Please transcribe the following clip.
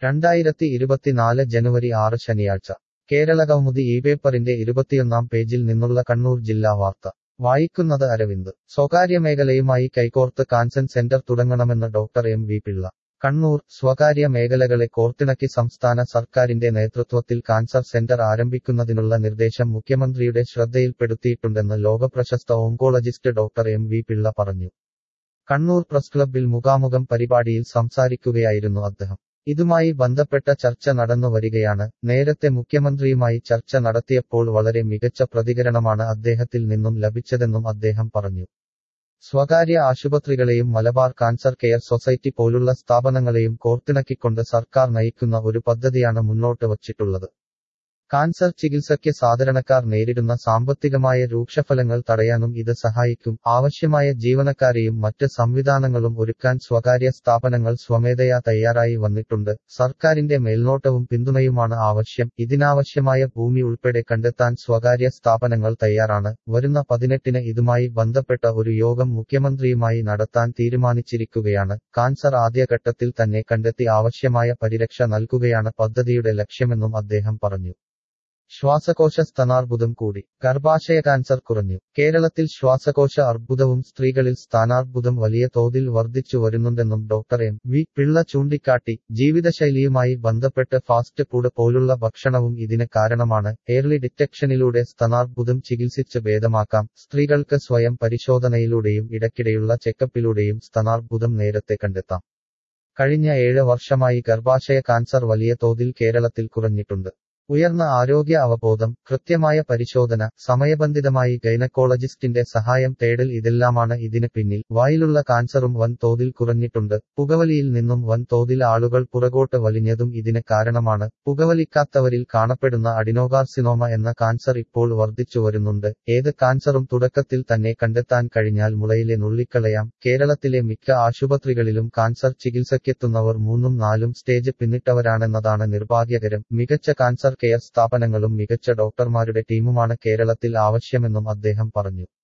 രണ്ടായിരത്തി ഇരുപത്തിനാല് ജനുവരി ആറ് ശനിയാഴ്ച കേരളകൗമുദി ഈ പേപ്പറിന്റെ ഇരുപത്തിയൊന്നാം പേജിൽ നിന്നുള്ള കണ്ണൂർ ജില്ലാ വാർത്ത വായിക്കുന്നത് അരവിന്ദ് സ്വകാര്യ മേഖലയുമായി കൈകോർത്ത് കാൻസർ സെന്റർ തുടങ്ങണമെന്ന് doctor M V Pillai Kannur സ്വകാര്യ മേഖലകളെ കോർത്തിണക്കി സംസ്ഥാന സർക്കാരിന്റെ നേതൃത്വത്തിൽ കാൻസർ സെന്റർ ആരംഭിക്കുന്നതിനുള്ള നിർദ്ദേശം മുഖ്യമന്ത്രിയുടെ ശ്രദ്ധയിൽപ്പെടുത്തിയിട്ടുണ്ടെന്ന് ലോകപ്രശസ്ത oncologist doctor M V Pillai പറഞ്ഞു കണ്ണൂർ പ്രസ് ക്ലബ്ബിൽ മുഖാമുഖം പരിപാടിയിൽ സംസാരിക്കുകയായിരുന്നു അദ്ദേഹം ഇതുമായി ബന്ധപ്പെട്ട ചർച്ച നടന്നു വരികയാണ് നേരത്തെ മുഖ്യമന്ത്രിയുമായി ചർച്ച നടത്തിയപ്പോൾ വളരെ മികച്ച പ്രതികരണമാണ് അദ്ദേഹത്തിൽ നിന്നും ലഭിച്ചതെന്നും അദ്ദേഹം പറഞ്ഞു സ്വകാര്യ ആശുപത്രികളെയും മലബാർ കാൻസർ കെയർ സൊസൈറ്റി പോലുള്ള സ്ഥാപനങ്ങളെയും കോർത്തിണക്കിക്കൊണ്ട് സർക്കാർ നയിക്കുന്ന ഒരു പദ്ധതിയാണ് മുന്നോട്ട് വച്ചിട്ടുള്ളത് കാൻസർ ചികിത്സയ്ക്ക് സാധാരണക്കാർ നേരിടുന്ന സാമ്പത്തികമായ രൂക്ഷഫലങ്ങൾ തടയാനും ഇത് സഹായിക്കും ആവശ്യമായ ജീവനക്കാരെയും മറ്റ് സംവിധാനങ്ങളും ഒരുക്കാൻ സ്വകാര്യ സ്ഥാപനങ്ങൾ സ്വമേധയാ തയ്യാറായി വന്നിട്ടുണ്ട് സർക്കാരിന്റെ മേൽനോട്ടവും പിന്തുണയുമാണ് ആവശ്യം ഇതിനാവശ്യമായ ഭൂമി ഉൾപ്പെടെ കണ്ടെത്താൻ സ്വകാര്യ സ്ഥാപനങ്ങൾ തയ്യാറാണ് വരുന്ന പതിനെട്ടിന് ഇതുമായി ബന്ധപ്പെട്ട ഒരു യോഗം മുഖ്യമന്ത്രിയുമായി നടത്താൻ തീരുമാനിച്ചിരിക്കുകയാണ് കാൻസർ ആദ്യഘട്ടത്തിൽ തന്നെ കണ്ടെത്തി ആവശ്യമായ പരിരക്ഷ നൽകുകയാണ് പദ്ധതിയുടെ ലക്ഷ്യമെന്നും അദ്ദേഹം പറഞ്ഞു ശ്വാസകോശ സ്തനാർബുദം കൂടി ഗർഭാശയ കാൻസർ കുറഞ്ഞു കേരളത്തിൽ ശ്വാസകോശ അർബുദവും സ്ത്രീകളിൽ സ്ഥാനാർബുദം വലിയ തോതിൽ വർദ്ധിച്ചു വരുന്നുണ്ടെന്നും ഡോക്ടർ എം വി പിള്ള ചൂണ്ടിക്കാട്ടി ജീവിതശൈലിയുമായി ബന്ധപ്പെട്ട് ഫാസ്റ്റ് ഫുഡ് പോലുള്ള ഭക്ഷണവും ഇതിന് കാരണമാണ് ഏർലി ഡിറ്റക്ഷനിലൂടെ സ്തനാർബുദം ചികിത്സിച്ച് ഭേദമാക്കാം സ്ത്രീകൾക്ക് സ്വയം പരിശോധനയിലൂടെയും ഇടയ്ക്കിടെയുള്ള ചെക്കപ്പിലൂടെയും സ്തനാർബുദം നേരത്തെ കണ്ടെത്താം കഴിഞ്ഞ ഏഴ് വർഷമായി ഗർഭാശയ കാൻസർ വലിയ തോതിൽ കേരളത്തിൽ കുറഞ്ഞിട്ടുണ്ട് ഉയർന്ന ആരോഗ്യ അവബോധം കൃത്യമായ പരിശോധന സമയബന്ധിതമായി ഗൈനക്കോളജിസ്റ്റിന്റെ സഹായം തേടൽ ഇതെല്ലാമാണ് ഇതിന് പിന്നിൽ വായിലുള്ള കാൻസറും വൻ തോതിൽ കുറഞ്ഞിട്ടുണ്ട് പുകവലിയിൽ നിന്നും വൻ തോതിൽ ആളുകൾ പുറകോട്ട് വലിഞ്ഞതും ഇതിന് കാരണമാണ് പുകവലിക്കാത്തവരിൽ കാണപ്പെടുന്ന അഡിനോകാർസിനോമ എന്ന കാൻസർ ഇപ്പോൾ വർദ്ധിച്ചു വരുന്നുണ്ട് ഏത് കാൻസറും തുടക്കത്തിൽ തന്നെ കണ്ടെത്താൻ കഴിഞ്ഞാൽ മുളയിലെ നുള്ളിക്കളയാം കേരളത്തിലെ മിക്ക ആശുപത്രികളിലും കാൻസർ ചികിത്സയ്ക്കെത്തുന്നവർ മൂന്നും നാലും സ്റ്റേജ് പിന്നിട്ടവരാണെന്നതാണ് നിർഭാഗ്യകരം മികച്ച കാൻസർ കെയർ സ്ഥാപനങ്ങളും മികച്ച ഡോക്ടർമാരുടെ ടീമുമാണ് കേരളത്തിൽ ആവശ്യമെന്നും അദ്ദേഹം പറഞ്ഞു